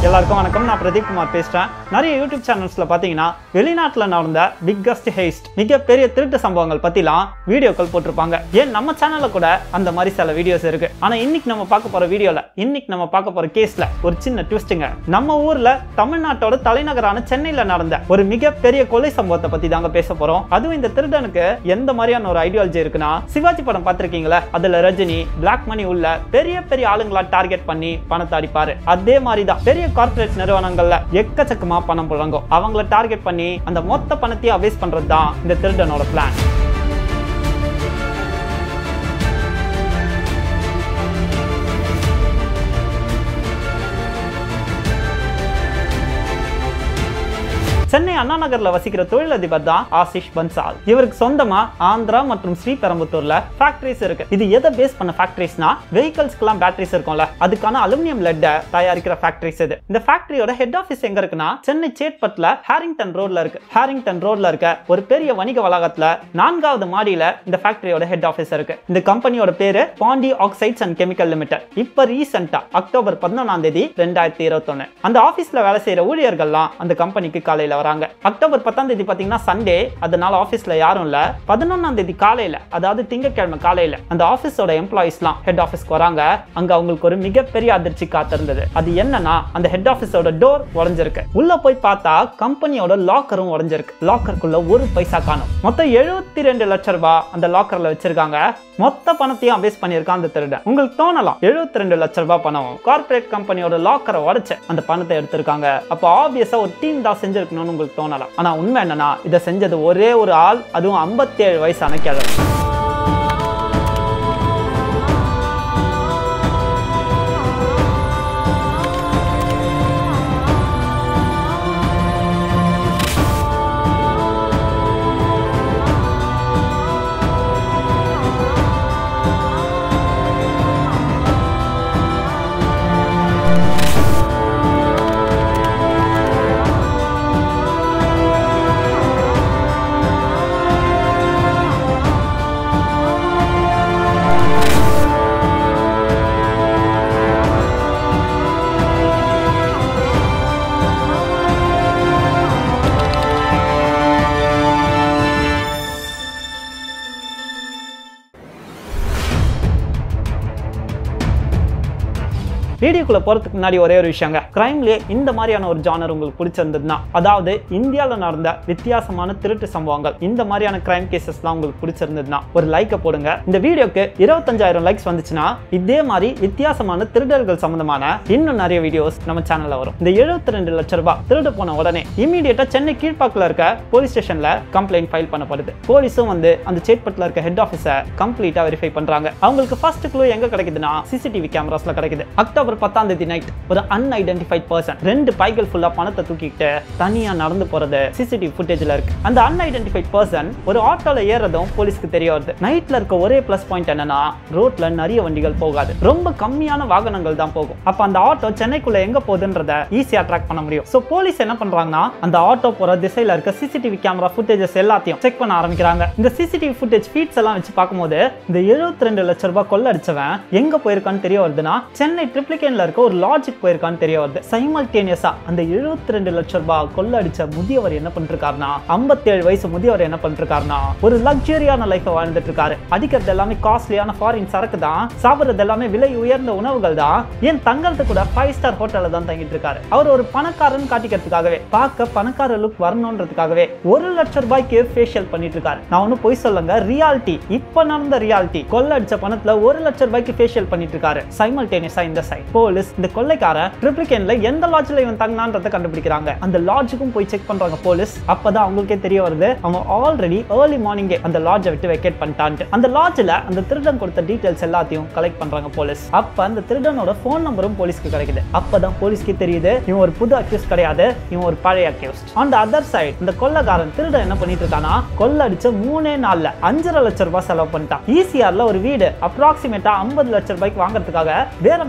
எல்லாருக்கும் வணக்கம் நான் பிரதீப் குமார் பேசுறேன் நிறைய யூடியூப் சேனல்ஸ்ல பாத்தீங்கன்னா வெளிநாட்டுல நடந்த பிக்கஸ்ட் ஹேஸ்ட் மிகப்பெரிய திருட்டு சம்பவங்கள் பத்திலாம் வீடியோக்கள் போட்டிருப்பாங்க ஏன் நம்ம சேனல்ல கூட அந்த மாதிரி சில வீடியோஸ் இருக்கு ஆனா இன்னைக்கு நம்ம பார்க்க போற வீடியோல இன்னைக்கு நம்ம பார்க்க போற கேஸ்ல ஒரு சின்ன ட்விஸ்ட்டுங்க நம்ம ஊர்ல தமிழ்நாட்டோட தலைநகரான சென்னையில நடந்த ஒரு மிகப்பெரிய கொலை சம்பவத்தை பத்தி தாங்க பேச போறோம் அதுவும் இந்த திருடனுக்கு எந்த மாதிரியான ஒரு ஐடியாலஜி இருக்குன்னா சிவாஜி படம் பார்த்திருக்கீங்களா அதுல ரஜினி பிளாக் மணி உள்ள பெரிய பெரிய ஆளுங்களா டார்கெட் பண்ணி பணத்தை அடிப்பாரு அதே மாதிரி தான் பெரிய கார்ப்பரேட் நிறுவனங்கள்ல எக்கச்சக்கமா பணம் புழங்கும் அவங்கள டார்கெட் பண்ணி அந்த மொத்த பணத்தையும் அவேஸ் பண்றது தான் இந்த திருடனோட பிளான் சென்னை அண்ணா நகர்ல வசிக்கிற தொழிலதிபர் தான் ஆசிஷ் பன்சால் இவருக்கு சொந்தமா ஆந்திரா மற்றும் ஸ்ரீபெரும்புத்தூர்ல ஃபேக்டரிஸ் இருக்கு இது எதை பேஸ் பண்ண ஃபேக்டரிஸ்னா வெஹிக்கல்ஸ்க்குலாம் பேட்டரிஸ் இருக்கும்ல அதுக்கான அலுமினியம் லெட்டை தயாரிக்கிற ஃபேக்டரிஸ் இது இந்த ஃபேக்டரியோட ஹெட் ஆஃபீஸ் எங்க இருக்குன்னா சென்னை சேட்பட்ல ஹாரிங்டன் ரோட்ல இருக்கு ஹாரிங்டன் ரோட்ல இருக்க ஒரு பெரிய வணிக வளாகத்துல நான்காவது மாடியில இந்த ஃபேக்டரியோட ஹெட் ஆஃபீஸ் இருக்கு இந்த கம்பெனியோட பேரு Pandi oxides and chemical limited இப்ப ரீசெண்டா அக்டோபர் பதினொன்றாம் தேதி ரெண்டாயிரத்தி இருபத்தொன்னு அந்த ஆபீஸ்ல வேலை செய்யற ஊழியர்கள்லாம் அந்த கம்பெனிக்கு காலையில வராங்க அக்டோபர் பத்தாம் தேதி பாத்தீங்கன்னா சண்டே அதனால ஆபீஸ்ல யாரும் இல்ல பதினொன்னாம் தேதி காலையில அதாவது திங்கட்கிழமை காலையில அந்த ஆபீஸோட எம்ப்ளாயிஸ்லாம் ஹெட் ஆபீஸ்க்கு வராங்க அங்க அவங்களுக்கு ஒரு மிகப்பெரிய அதிர்ச்சி காத்திருந்தது அது என்னன்னா அந்த ஹெட் ஆபீஸோட டோர் உடைஞ்சிருக்கு உள்ள போய் பார்த்தா கம்பெனியோட லாக்கரும் உடைஞ்சிருக்கு லாக்கருக்குள்ள ஒரு பைசா காணும் மொத்தம் எழுபத்தி ரெண்டு லட்சம் ரூபாய் அந்த லாக்கர்ல வச்சிருக்காங்க மொத்த பணத்தையும் அபேஸ் பண்ணியிருக்கான் அந்த திருடன் உங்களுக்கு தோணலாம் எழுபத்தி ரெண்டு லட்சம் ரூபாய் பணம் கார்ப்பரேட் கம்பெனியோட லாக்கரை உடைச்சு அந்த பணத்தை எடுத்திருக்காங்க அப்போ ஆப்வியஸா ஒரு டீம் தான் செஞ்சிருக்கணும்னு உங்களுக்கு தோணலாம் ஆனா உண்மை என்னன்னா இதை செஞ்சது ஒரே ஒரு ஆள் அதுவும் 57 வயசான கிழமை வீடியோக்குள்ள போறதுக்கு முன்னாடி ஒரே ஒரு விஷயங்க கிரைம்லயே இந்த மாதிரியான ஒரு ஜானர் உங்களுக்கு பிடிச்சிருந்ததுன்னா அதாவது இந்தியாவில் நடந்த வித்தியாசமான திருட்டு சம்பவங்கள் இந்த மாதிரியான கிரைம் கேசஸ்லாம் உங்களுக்கு பிடிச்சிருந்ததுன்னா ஒரு லைக்கை போடுங்க இந்த வீடியோக்கு இருபத்தஞ்சாயிரம் லைக்ஸ் வந்துச்சுன்னா இதே மாதிரி வித்தியாசமான திருடர்கள் சம்பந்தமான இன்னும் நிறைய வீடியோஸ் நம்ம சேனல்ல வரும் இந்த எழுபத்தி ரெண்டு லட்சம் ரூபாய் திருடு போன உடனே இமீடியட்டா சென்னை கீழ்ப்பாக்கில் இருக்க போலீஸ் ஸ்டேஷன்ல கம்ப்ளைண்ட் ஃபைல் பண்ணப்படுது போலீஸும் வந்து அந்த சேட்பட்டில் இருக்க ஹெட் ஆஃபீஸை கம்ப்ளீட்டா வெரிஃபை பண்றாங்க அவங்களுக்கு ஃபர்ஸ்ட் க்ளூ எங்க கிடைக்குதுன்னா சிசிடிவி கேமராஸ்ல கிடைக்குது அக்டோபர் பத்தாம் தேதி நைட் ஒரு அன்ஐடென்டிஃபைட் பர்சன் ரெண்டு பைகள் ஃபுல்லா பணத்தை தூக்கிக்கிட்டு தனியா நடந்து போறது சிசிடிவி ஃபுட்டேஜ்ல இருக்கு அந்த அன்ஐடென்டிஃபைட் பர்சன் ஒரு ஆட்டோல ஏறதும் போலீஸ்க்கு தெரிய வருது நைட்ல இருக்க ஒரே ப்ளஸ் பாயிண்ட் என்னன்னா ரோட்ல நிறைய வண்டிகள் போகாது ரொம்ப கம்மியான வாகனங்கள் தான் போகும் அப்ப அந்த ஆட்டோ சென்னைக்குள்ள எங்க போகுதுன்றத ஈஸியா ட்ராக் பண்ண முடியும் சோ போலீஸ் என்ன பண்றாங்கன்னா அந்த ஆட்டோ போற திசையில இருக்க சிசிடிவி கேமரா ஃபுட்டேஜஸ் எல்லாத்தையும் செக் பண்ண ஆரம்பிக்கிறாங்க இந்த சிசிடிவி ஃபுட்டேஜ் ஃபீட்ஸ் எல்லாம் வச்சு பார்க்கும்போது இந்த 72 ரெண்டு லட்சம் ரூபாய் கொள்ள அடிச்சவன் எங்க போயிருக்கான்னு தெரிய வருதுன்னா சென்னை ட்ரிப்ளிகேன்ல இருக்க ஒரு லாஜிக் போயிருக்கான்னு தெரிய வருது சைமல்டேனியஸா அந்த 72 ரெண்டு லட்சம் ரூபாய் கொள்ள அடிச்ச முதியவர் என்ன பண்ணிருக்காருன்னா 57 வயசு முதியவர் என்ன பண்ணிருக்காருன்னா ஒரு லக்ஸரியான லைஃப் வாழ்ந்துட்டு இருக்காரு அடிக்கிறது எல்லாமே காஸ்ட்லியான ஃபாரின் சரக்கு தான் சாப்பிடுறது எல்லாமே விலை உயர்ந்த உணவுகள் தான் ஏன் தங்கறது கூட ஃபைவ் ஸ்டார் ஹோட்டல்ல தான் தங்கிட்டு இருக்காரு அவர் ஒரு பணக்காரன் காட்டிக்கிறதுக்காகவே பார்க்க பணக்கார லுக் வரணுன்றதுக்காகவே ஒரு லட்சம் ரூபாய்க்கு ஃபேஷியல் பண்ணிட்டு இருக்காரு நான் ஒன்னும் பொய் சொல்லுங்க ரியாலிட்டி இப்ப நடந்த ரியாலிட்டி கொள்ள அடிச்ச பணத்துல ஒரு லட்சம் ரூபாய்க்கு ஃபேஷியல் பண்ணிட்டு இருக்காரு சைமல்டேனியஸா இந்த சைட் போலீஸ் இந்த கொள்ளைக்காரன் ட்ரிப்ளிகேன்ல எந்த லாட்ஜ்ல இவன் தங்கினான்றதை கண்டுபிடிக்கிறாங்க அந்த லாட்ஜுக்கும் போய் செக் பண்றாங்க போலீஸ் அப்பதான் அவங்களுக்கே தெரிய வருது அவன் ஆல்ரெடி ஏர்லி மார்னிங்கே அந்த லாட்ஜை விட்டு வெக்கேட் பண்ணிட்டான்ட்டு அந்த லாட்ஜ்ல அந்த திருடன் கொடுத்த டீடைல்ஸ் எல்லாத்தையும் கலெக்ட் பண்றாங்க போலீஸ் அப்ப அந்த திருடனோட ஃபோன் நம்பரும் போலீஸ்க்கு கிடைக்குது அப்பதான் போலீஸ்க்கு தெரியுது இவன் ஒரு புது அக்யூஸ் கிடையாது இவன் ஒரு பழைய accused on the other side இந்த கொள்ளக்காரன் திருடன் என்ன பண்ணிட்டு இருக்கானா கொள்ள அடிச்ச மூணே நாள்ல அஞ்சரை லட்சம் ரூபாய் செலவு பண்ணிட்டான் ஈசிஆர்ல ஒரு வீடு அப்ராக்சிமேட்டா ஐம்பது லட்சம் ரூபாய்க்கு வாங்குறதுக்காக பேரம் பேசிட்டு இருக்கான்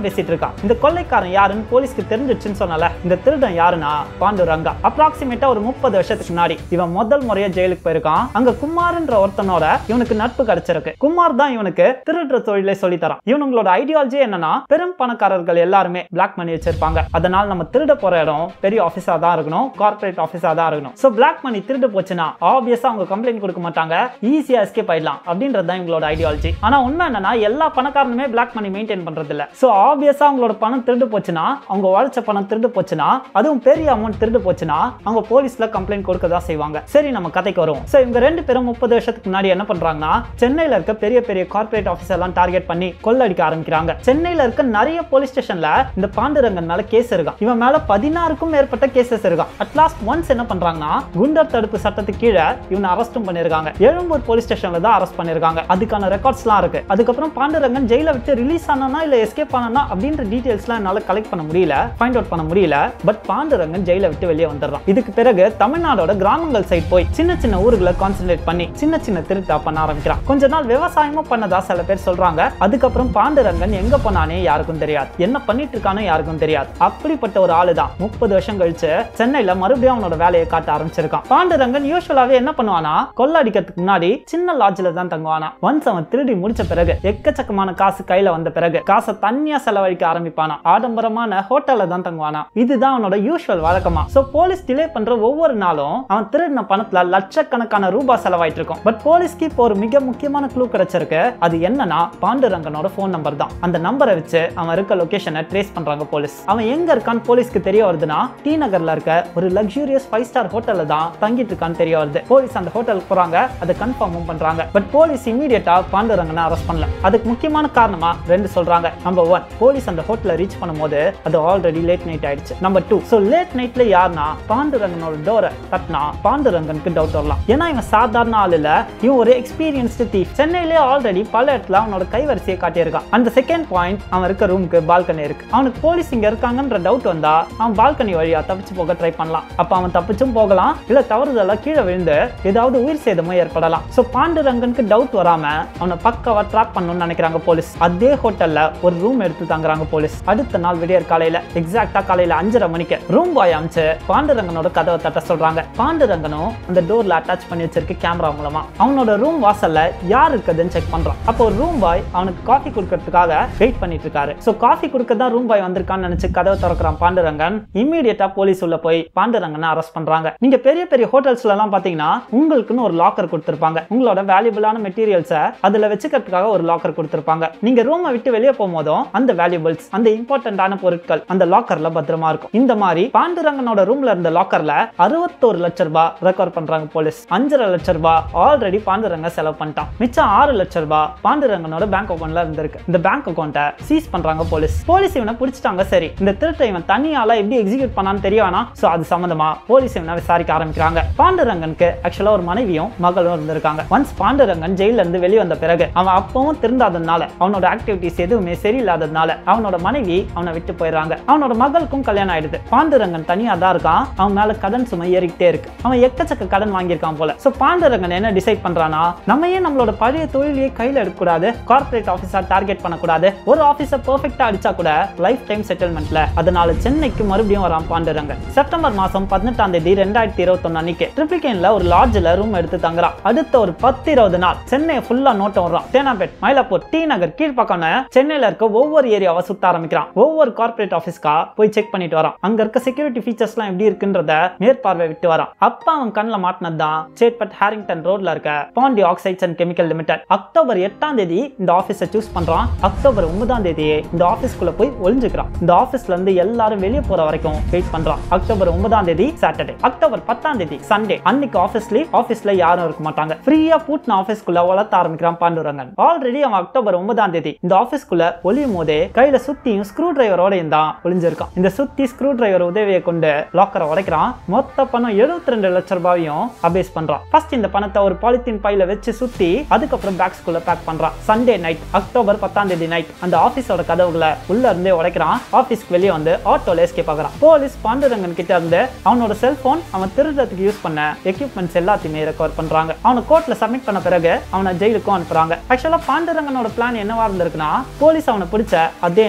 கொள்ளையடிக்கிறான் இந்த கொள்ளைக்காரன் யாருன்னு போலீஸ்க்கு தெரிஞ்சிடுச்சுன்னு சொன்னல இந்த திருடன் யாருன்னா பாண்டுரங்கா அப்ராக்சிமேட்டா ஒரு முப்பது வருஷத்துக்கு முன்னாடி இவன் முதல் முறையா ஜெயிலுக்கு போயிருக்கான் அங்க குமார்ன்ற ஒருத்தனோட இவனுக்கு நட்பு கிடைச்சிருக்கு குமார் தான் இவனுக்கு திருடுற தொழிலை சொல்லி தரான் இவனுங்களோட ஐடியாலஜி என்னன்னா பெரும் பணக்காரர்கள் எல்லாருமே பிளாக் மணி வச்சிருப்பாங்க அதனால நம்ம திருட போற இடம் பெரிய ஆஃபீஸா தான் இருக்கணும் கார்பரேட் ஆஃபீஸா தான் இருக்கணும் ஸோ பிளாக் மணி திருடு போச்சுன்னா ஆப்வியஸா அவங்க கம்ப்ளைண்ட் கொடுக்க மாட்டாங்க ஈஸியா எஸ்கேப் ஆயிடலாம் அப்படின்றது தான் இவங்களோட ஐடியாலஜி ஆனா உண்மை என்னன்னா எல்லா பணக்காரனுமே பிளாக் மணி மெயின்டைன் பண்றது இல்ல ஸோ ஆப்வியஸா அவங்களோட பணம் திருடு போச்சுன்னா அவங்க உழைச்ச பணம் திருடு போச்சுன்னா அதுவும் பெரிய அமௌண்ட் திருடு போச்சுன்னா அவங்க போலீஸ்ல கம்ப்ளைண்ட் கொடுக்க தான் செய்வாங்க சரி நம்ம கதைக்கு வருவோம் ஸோ இவங்க ரெண்டு பேரும் முப்பது வருஷத்துக்கு முன்னாடி என்ன பண்றாங்கன்னா சென்னையில இருக்க பெரிய பெரிய கார்பரேட் ஆஃபீஸ் எல்லாம் டார்கெட் பண்ணி கொள்ளடிக்க ஆரம்பிக்கிறாங்க சென்னையில இருக்க நிறைய போலீஸ் ஸ்டேஷன்ல இந்த பாண்டுரங்கன் மேல கேஸ் இருக்கான் இவன் மேல பதினாறுக்கும் மேற்பட்ட கேசஸ் இருக்கான் அட்லாஸ்ட் ஒன்ஸ் என்ன பண்றாங்கன்னா குண்டர் தடுப்பு சட்டத்துக்கு கீழே இவனை அரெஸ்டும் பண்ணிருக்காங்க எழும்பூர் போலீஸ் ஸ்டேஷன்ல தான் அரெஸ்ட் பண்ணிருக்காங்க அதுக்கான ரெக்கார்ட்ஸ்லாம் இருக்கு அதுக்கப்புறம் பாண்டுரங்கன் ஜெயில விட்டு ரிலீஸ் ஆனானா இல்ல எஸ்கேப் ஆனானா அப்படின்ற டீடைல்ஸ்லாம் என்னால கலெக்ட் பண்ண முடியல ஃபைண்ட் அவுட் பண்ண முடியல பட் பாண்டுரங்கன் ஜெயில விட்டு வெளியே வந்துடுறான் இதுக்கு பிறகு தமிழ்நாடோட கிராமங்கள் சைட் போய் சின்ன சின்ன ஊர்களை கான்சென்ட்ரேட் பண்ணி சின்ன சின்ன திருட்டா பண்ண ஆரம்பிக்கிறான் கொஞ்ச நாள் விவசாயமும் பண்ணதா சில பேர் சொல்றாங்க அதுக்கப்புறம் பாண்டுரங்கன் எங்க போனானே யாருக்கும் தெரியாது என்ன பண்ணிட்டு இருக்கானோ யாருக்கும் தெரியாது அப்படிப்பட்ட ஒரு ஆளு தான் முப்பது வருஷம் கழிச்சு சென்னையில மறுபடியும் அவனோட வேலையை காட்ட ஆரம்பிச்சிருக்கான் பாண்டுரங்கன் யூஸ்வலாவே என்ன பண்ணுவானா கொள்ள அடிக்கிறதுக்கு முன்னாடி சின்ன லாட்ஜில் தான் தங்குவானா ஒன்ஸ் அவன் திருடி முடிச்ச பிறகு எக்கச்சக்கமான காசு கையில வந்த பிறகு காசை தனியா செலவழிக்க ஆரம்பிப்பானா ஆடம்பரமான ஹோட்டல்ல தான் தங்குவானா இதுதான் அவனோட யூஸ்வல் வழக்கமா சோ போலீஸ் டிலே பண்ற ஒவ்வொரு நாளும் அவன் திருடின பணத்துல லட்சக்கணக்கான ரூபாய் செலவாயிட்டு இருக்கும் பட் போலீஸ்க்கு இப்போ ஒரு மிக முக்கியமான க்ளூ கிடைச்சிருக்கு அது என்னன்னா பாண்டுரங்கனோட ஃபோன் நம்பர் தான் அந்த நம்பரை வச்சு அவன் இருக்க லொகேஷனை ட்ரேஸ் பண்றாங்க போலீஸ் அவன் எங்க இருக்கான்னு போலீஸ்க்கு தெரிய வருதுன்னா டி நகர்ல இருக்க ஒரு லக்ஸூரியஸ் ஃபைவ் ஸ்டார் ஹோட்டல்ல தான் தங்கிட்டு இருக்கான்னு தெரிய வருது போலீஸ் அந்த ஹோட்டலுக்கு போறாங்க அதை கன்ஃபார்மும் பண்றாங்க பட் போலீஸ் இமீடியட்டா பாண்டுரங்கனை அரெஸ்ட் பண்ணல அதுக்கு முக்கியமான காரணமா ரெண்டு சொல்றாங்க நம்பர் ஒன் போலீஸ் அந்த ஹோட்டலை ரீச் பண்ணும்போது அது ஆல்ரெடி லேட் நைட் ஆயிடுச்சு நம்பர் டூ ஸோ லேட் நைட்ல யாருன்னா பாண்டுரங்கனோட டோரை தட்டினா பாண்டுரங்கனுக்கு டவுட் வரலாம் ஏன்னா இவன் சாதாரண ஆள் இல்ல இவன் ஒரு எக்ஸ்பீரியன்ஸ்டு தீப் சென்னையிலே ஆல்ரெடி பல இடத்துல அவனோட கைவரிசையை காட்டியிருக்கான் அந்த செகண்ட் பாயிண்ட் அவன் இருக்க ரூமுக்கு பால்கனி இருக்கு அவனுக்கு போலீஸ் இங்க இருக்காங்கன்ற டவுட் வந்தா அவன் பால்கனி வழியா தப்பிச்சு போக ட்ரை பண்ணலாம் அப்ப அவன் தப்பிச்சும் போகலாம் இல்ல தவறுதலா கீழே விழுந்து ஏதாவது உயிர் சேதமோ ஏற்படலாம் சோ பாண்டுரங்கனுக்கு டவுட் வராம அவனை பக்காவா ட்ராக் பண்ணணும்னு நினைக்கிறாங்க போலீஸ் அதே ஹோட்டல்ல ஒரு ரூம் எடுத்து தங்குறாங்க போலீஸ் அடுத்த நாள் விடியற் காலையில எக்ஸாக்டா காலையில அஞ்சரை மணிக்கு ரூம் பாய் அமைச்சு பாண்டுரங்கனோட கதவை தட்ட சொல்றாங்க பாண்டுரங்கனும் அந்த டோர்ல அட்டாச் பண்ணி வச்சிருக்க கேமரா மூலமா அவனோட ரூம் வாசல்ல யார் இருக்குதுன்னு செக் பண்றான் அப்போ ரூம் பாய் அவனுக்கு காஃபி கொடுக்கறதுக்காக வெயிட் பண்ணிட்டு இருக்காரு சோ காஃபி கொடுக்க தான் ரூம் பாய் வந்திருக்கான்னு நினைச்சு கதவை திறக்கிறான் பாண்டுரங்கன் இம்மீடியட்டா போலீஸ் உள்ள போய் பாண்டுரங்கனை அரெஸ்ட் பண்றாங்க நீங்க பெரிய பெரிய ஹோட்டல்ஸ்ல எல்லாம் பாத்தீங்கன்னா உங்களுக்குன்னு ஒரு லாக்கர் கொடுத்திருப்பாங்க உங்களோட வேல்யூபிளான மெட்டீரியல்ஸை அதுல வச்சுக்கிறதுக்காக ஒரு லாக்கர் கொடுத்திருப்பாங்க நீங்க ரூமை விட்டு வெளியே போகும்போதும் அந்த வேல்யூபிள்ஸ் அந்த இம்பார்ட்டன்டான பொருட்கள் அந்த லாக்கர்ல பத்திரமா இருக்கும் இந்த மாதிரி பாண்டுரங்கனோட ரூம்ல இருந்த லாக்கர்ல அறுபத்தோரு லட்சம் ரூபாய் ரெக்கவர் பண்றாங்க போலீஸ் அஞ்சரை லட்சம் ரூபாய் ஆல்ரெடி பாண்டுரங்க செலவு பண்ணிட்டான் மிச்சம் ஆறு லட்சம் ரூபாய் பாண்டுரங்கனோட பேங்க் அக்கௌண்ட்ல இருந்திருக்கு இந்த பேங்க் அக்கௌண்ட்டை சீஸ் பண்றாங்க போலீஸ் போலீஸ் இவனை பிடிச்சிட்டாங்க சரி இந்த திருட்டை இவன் தனியால எப்படி எக்ஸிக்யூட் பண்ணான்னு தெரிய வேணாம் சோ அது சம்பந்தமா போலீஸ் இவனை விசாரிக்க ஆரம்பிக்கிறாங்க பாண்டுரங்கனுக்கு ஆக்சுவலா ஒரு மனைவியும் மகளும் இருந்திருக்காங்க ஒன்ஸ் பாண்டுரங்கன் ஜெயில இருந்து வெளியே வந்த பிறகு அவன் அப்பவும் திருந்தாததுனால அவனோட ஆக்டிவிட்டிஸ் எதுவுமே சரியில்லாததுனால அவனோட மனைவி அவனை விட்டு போயிடுறாங்க அவனோட மகளுக்கும் கல்யாணம் ஆயிடுது பாண்டுரங்கன் தனியா தான் இருக்கான் அவன் மேல கடன் சுமை ஏறிக்கிட்டே இருக்கு அவன் எக்கச்சக்க கடன் வாங்கியிருக்கான் போல சோ பாண்டுரங்கன் என்ன டிசைட் பண்றானா நம்ம ஏன் நம்மளோட பழைய தொழிலையே கையில எடுக்கக்கூடாது கார்பரேட் ஆஃபீஸா டார்கெட் பண்ணக்கூடாது ஒரு ஆஃபீஸை பெர்ஃபெக்டா அடிச்சா கூட லைஃப் டைம் செட்டில்மெண்ட்ல அதனால சென்னைக்கு மறுபடியும் வரான் பாண்டுரங்கன் செப்டம்பர் மாசம் பதினெட்டாம் தேதி ரெண்டாயிரத்தி இருபத்தொன்னு அன்னைக்கு ட்ரிப்ளிகேன்ல ஒரு லாட்ஜ்ல ரூம் எடுத்து தங்குறான் அடுத்த ஒரு பத்து இருபது நாள் சென்னையை ஃபுல்லா நோட்டம் வர்றான் தேனாபேட் மயிலாப்பூர் டி நகர் கீழ்பக்கம்னு சென்னையில இருக்க ஒவ்வொரு ஏரியாவை சுத்த ஆரம்பிக்கிறான் ஒவ்வொரு கார்பரேட் ஆஃபீஸ்க்கா போய் செக் பண்ணிட்டு வரான் அங்க இருக்க செக்யூரிட்டி ஃபீச்சர்ஸ்லாம் எப்படி இருக்குன்றத மேற்பார்வை விட்டு வரான் அப்ப அவன் கண்ணில் மாட்டினது தான் சேட்பட் ஹாரிங்டன் ரோட்ல இருக்க Pandi oxides and chemical limited October எட்டாம் தேதி இந்த ஆஃபீஸை சூஸ் பண்றான் அக்டோபர் ஒன்பதாம் தேதியே இந்த ஆஃபீஸ்க்குள்ள போய் ஒளிஞ்சுக்கிறான் இந்த ஆஃபீஸ்ல இருந்து எல்லாரும் வெளியே போற வரைக்கும் வெயிட் பண்றான் அக்டோபர் ஒன்பதாம் தேதி சாட்டர்டே அக்டோபர் பத்தாம் தேதி சண்டே அன்னைக்கு ஆஃபீஸ் லீவ் ஆஃபீஸ்ல யாரும் இருக்க மாட்டாங்க ஃப்ரீயா பூட்டின ஆஃபீஸ்க்குள்ள வளர்த்த ஆரம்பிக்கிறான் பாண்டுரங்கன் ஆல்ரெடி அவன் அக்டோபர் ஒன்பதாம் தேதி இந்த ஆஃபீஸ்க்குள்ள ஒளியும் போதே கையில சுத்தியும் ஸ்க்ரூ டிரைவரோடையும் தான் ஒளிஞ்சிருக்கான் இந்த சுத்தி ஸ்க்ரூ டிரைவர் உதவியை கொண்டு லாக்கரை உடைக்கிறான் மொத்த பணம் எழுபத்தி ரெண்டு லட்சம் ரூபாயும் அபேஸ் பண்றான் ஃபர்ஸ்ட் இந்த பணத்தை ஒரு பாலித்தீன் பையில வச்சு சுத்தி அதுக்கப்புறம் பேக்ஸ்குள்ள பேக் பண்றான் சண்டே நைட் அக்டோபர் பத்தாம் தேதி நைட் அந்த ஆபீஸோட கதவுகளை உள்ள இருந்தே உடைக்கிறான் ஆபீஸ்க்கு வெளியே வந்து ஆட்டோல எஸ்கேப் ஆகுறான் போலீஸ் பாண்டுரங்கன் கிட்ட இருந்து அவனோட செல்போன் அவன் திருடுறதுக்கு யூஸ் பண்ண எக்யூப்மெண்ட்ஸ் எல்லாத்தையுமே ரெக்கவர் பண்றாங்க அவனை கோர்ட்ல சப்மிட் பண்ண பிறகு அவனை ஜெயிலுக்கும் அனுப்புறாங்க ஆக்சுவலா பாண்டுரங்கனோட பிளான் என்னவா இருந்திருக்குன்னா போலீஸ் அவனை பிடிச்ச அதே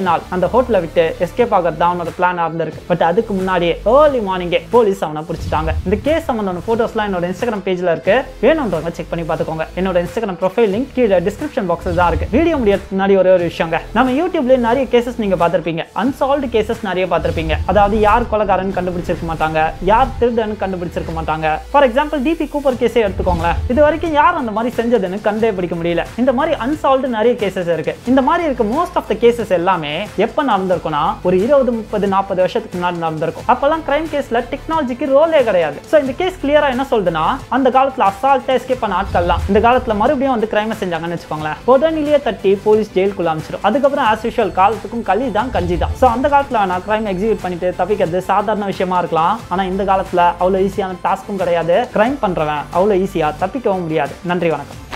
நாள் அந்த ஹோட்டலை விட்டு எஸ்கேப் ஆகிறது தான் அவனோட பிளான் இருந்திருக்கு பட் அதுக்கு முன்னாடியே ஏர்லி மார்னிங்கே போலீஸ் அவனை பிடிச்சிட்டாங்க இந்த கேஸ் சம்பந்தமான போட்டோஸ்லாம் என்னோட இன்ஸ்டாகிராம் பேஜ்ல இருக்கு வேணுன்றவங்க செக் பண்ணி பார்த்துக்கோங்க என்னோட இன்ஸ்டாகிராம் ப்ரொஃபைல் லிங்க் கீழே டிஸ்கிரிப்ஷன் பாக்ஸில் தான் இருக்கு வீடியோ முடியறதுக்கு முன்னாடி ஒரே ஒரு விஷயங்க நம்ம யூடியூப்ல நிறைய கேசஸ் நீங்க பார்த்திருப்பீங்க அன்சால்வ்டு கேசஸ் நிறைய பார்த்திருப்பீங்க அதாவது யார் கொலகாரன் கண்டுபிடிச்சிருக்க மாட்டாங்க யார் திருடன்னு கண்டுபிடிச்சிருக்க மாட்டாங்க ஃபார் எக்ஸாம்பிள் டிபி கூப்பர் கேஸே எடுத்துக்கோங்களேன் இது வரைக்கும் யார் அந்த மாதிரி செஞ்சதுன்னு கண்டே பிடிக்க முடியல இந்த மாதிரி அன்சால்வ்டு நிறைய கேசஸ் இருக்கு இந்த மாதிரி இருக்க மோஸ்ட் ஆஃப் த கேசஸ் எல்லாமே எப்ப நடந்திருக்கும்னா ஒரு இருபது முப்பது நாற்பது வருஷத்துக்கு முன்னாடி நடந்திருக்கும் அப்பெல்லாம் கிரைம் கேஸ்ல டெக்னாலஜிக்கு ரோலே கிடையாது ஸோ இந்த கேஸ் கிளியரா என்ன சொல்லுதுன்னா அந்த காலத்துல அசால்ட்டா எஸ்கேப் பண்ண ஆட்கள்லாம் இந்த காலத்துல மறுபடியும் வந்து கிரைம் செஞ்சாங்கன்னு வச்சுக்கோங்களேன் உடனடியே தட்டி போலீஸ் ஜெயிலுக்குள்ள அமைச்சிடும் அதுக்கப்புறம் ஆஸ் யூஷுவல் காலத்துக்கும் களி தான் கஞ்சி தான் ஸோ அந்த காலத்துல நான் கிரைம் எக்ஸிக்யூட் பண்ணிட்டு தப்பிக்கிறது சாதாரண விஷயமா இருக்கலாம் ஆனா இந்த காலத்துல அவ்வளவு ஈஸியான டாஸ்க்கும் கிடையாது கிரைம் பண்றவன் அவ்வளவு ஈஸியா தப்பிக்கவும் முடியாது நன்றி வணக்கம்